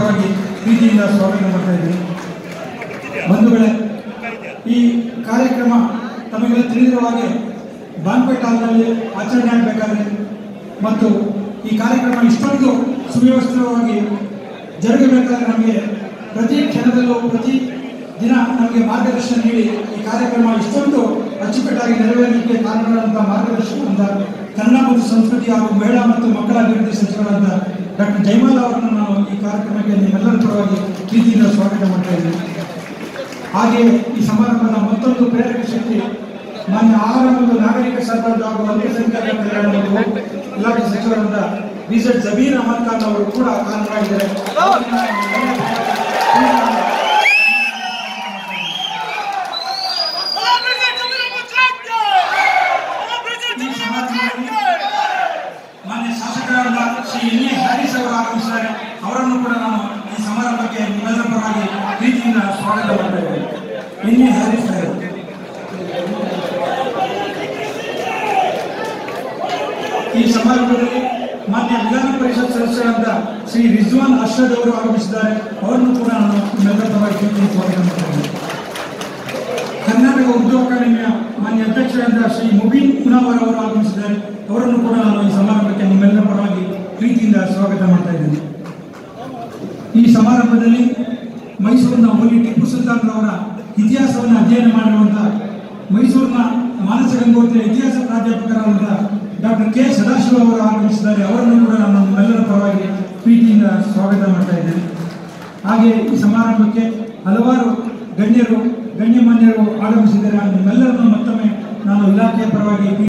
ಪರವಾಗಿ ಪ್ರೀತಿಯಿಂದ ಸ್ವಾಗತ ಮಾಡ್ತಾ ಇದ್ದೀನಿ ಬಂಧುಗಳೇ ಈ ಕಾರ್ಯಕ್ರಮ ತಮಗೆಲ್ಲ ತಿಳಿದಿರುವ ಹಾಗೆ ಬಾನ್ಪೇಟ್ ಹಾಲ್ನಲ್ಲಿ ಆಚರಣೆ ಆಗಬೇಕಾದ್ರೆ ಮತ್ತು ಈ ಕಾರ್ಯಕ್ರಮ ಇಷ್ಟೊಂದು ಸುವ್ಯವಸ್ಥಿತವಾಗಿ ಜರುಗಬೇಕಾದ್ರೆ ನಮಗೆ ಪ್ರತಿ ಕ್ಷಣದಲ್ಲೂ ಪ್ರತಿ ದಿನ ನಮಗೆ ಮಾರ್ಗದರ್ಶನ ನೀಡಿ ಈ ಕಾರ್ಯಕ್ರಮ ಇಷ್ಟೊಂದು ಅಚ್ಚುಕಟ್ಟಾಗಿ ನೆರವೇರಲಿಕ್ಕೆ ಕಾರಣರಾದಂಥ ಮಾರ್ಗದರ್ಶಕರಾದ ಕನ್ನಡ ಮತ್ತು ಸಂಸ್ಕೃತಿ ಹಾಗೂ ಮಹಿಳಾ ಮತ್ತು ಮಕ್ಕಳ ಅಭಿವೃದ್ಧಿ ಸಚಿವರಾದ ಡಾಕ್ಟರ್ ಜಯಮಾಲ ಅವರನ್ನು ನಾನು ಈ ಕಾರ್ಯಕ್ರಮಕ್ಕೆ ನಿಮ್ಮೆಲ್ಲರ ಪರವಾಗಿ ಪ್ರೀತಿಯಿಂದ ಸ್ವಾಗತ ಮಾಡ್ತಾ ಇದ್ದೀನಿ ಹಾಗೆ ಈ ಸಮಾರಂಭದ ಮತ್ತೊಂದು ಪ್ರೇರಕ ಶಕ್ತಿ ಮಾನ್ಯ ಆಹಾರ ಮತ್ತು ನಾಗರಿಕ ಸರಬರಾಜು ಹಾಗೂ ಅಲ್ಪಸಂಖ್ಯಾತ ಕಲ್ಯಾಣ ಮತ್ತು ಇಲಾಖೆ ಸಚಿವರಾದ ಬಿಜೆಡ್ ಜಬೀರ್ ಅಹಮದ್ ಖಾನ್ ಅವರು ಕೂಡ ಕಾರಣರಾಗಿದ್ದಾರೆ ಈ ಸಮಾರಂಭದಲ್ಲಿ ಮಾನ್ಯ ಶಾಸಕರಾದ ಶ್ರೀ ಎನ್ ಎ ಹ್ಯಾರಿಸ್ ಅವರು ಆಗಮಿಸಿದ್ದಾರೆ ಅವರನ್ನು ಕೂಡ ನಾನು ಈ ಸಮಾರಂಭಕ್ಕೆ ನಿಮ್ಮೆಲ್ಲರ ಪರವಾಗಿ ಪ್ರೀತಿಯಿಂದ ಸ್ವಾಗತ ಮಾಡ್ತಾ ಇದ್ದೇನೆ ಎನ್ ಎ ಹ್ಯಾರಿಸ್ ಅವರು ಈ ಸಮಾರಂಭದಲ್ಲಿ ಮಾನ್ಯ ವಿಧಾನ ಪರಿಷತ್ ಸದಸ್ಯರಾದ ಶ್ರೀ ರಿಜ್ವಾನ್ ಅರ್ಷದ್ ಅವರು ಆಗಮಿಸಿದ್ದಾರೆ ಅವರನ್ನು ಕೂಡ ನಾನು ನಿಮ್ಮೆಲ್ಲರ ಪರವಾಗಿ ಪ್ರೀತಿಯಿಂದ ಸ್ವಾಗತ ಮಾಡ್ತಾ ಇದ್ದೇನೆ ಕರ್ನಾಟಕ ಉರ್ದು ಅಕಾಡೆಮಿಯ ಮಾನ್ಯ ಅಧ್ಯಕ್ಷರಾದ ಶ್ರೀ ಮುಬೀನ್ ಮುನಾವರ್ ಅವರು ಆಗಮಿಸಿದ್ದಾರೆ ಅವರನ್ನು ಕೂಡ ನಾನು ಈ ಸಮಾರಂಭಕ್ಕೆ ನಿಮ್ಮೆಲ್ಲರ ಪರವಾಗಿ ಪ್ರೀತಿಯಿಂದ ಸ್ವಾಗತ ಮಾಡ್ತಾ ಇದ್ದೇನೆ ಈ ಸಮಾರಂಭದಲ್ಲಿ ಮೈಸೂರಿನ ಹೋಲಿ ಟಿಪ್ಪು ಸುಲ್ತಾನ್ ಅವರ ಇತಿಹಾಸವನ್ನು ಅಧ್ಯಯನ ಮಾಡಿರುವಂತಹ ಮೈಸೂರಿನ ಮಾನಸ ಗಂಗೋತ್ರಿಯ ಇತಿಹಾಸ ಪ್ರಾಧ್ಯಾಪಕರಾದ ಡಾಕ್ಟರ್ ಕೆ ಸದಾಶಿವ ಅವರು ಆಗಮಿಸಿದ್ದಾರೆ ಅವರನ್ನು ಕೂಡ ನಾನು ನಿಮ್ಮೆಲ್ಲರ ಪರವಾಗಿ ಪ್ರೀತಿಯಿಂದ ಸ್ವಾಗತ ಮಾಡ್ತಾ ಇದ್ದೇನೆ ಹಾಗೆ ಈ ಸಮಾರಂಭಕ್ಕೆ ಹಲವಾರು ಗಣ್ಯರು ಗಣ್ಯಮಾನ್ಯರು ಆಗಮಿಸಿದ್ದಾರೆ ನಿಮ್ಮೆಲ್ಲರನ್ನು ಮತ್ತೊಮ್ಮೆ ನಾನು ಇಲಾಖೆಯ ಪರವಾಗಿ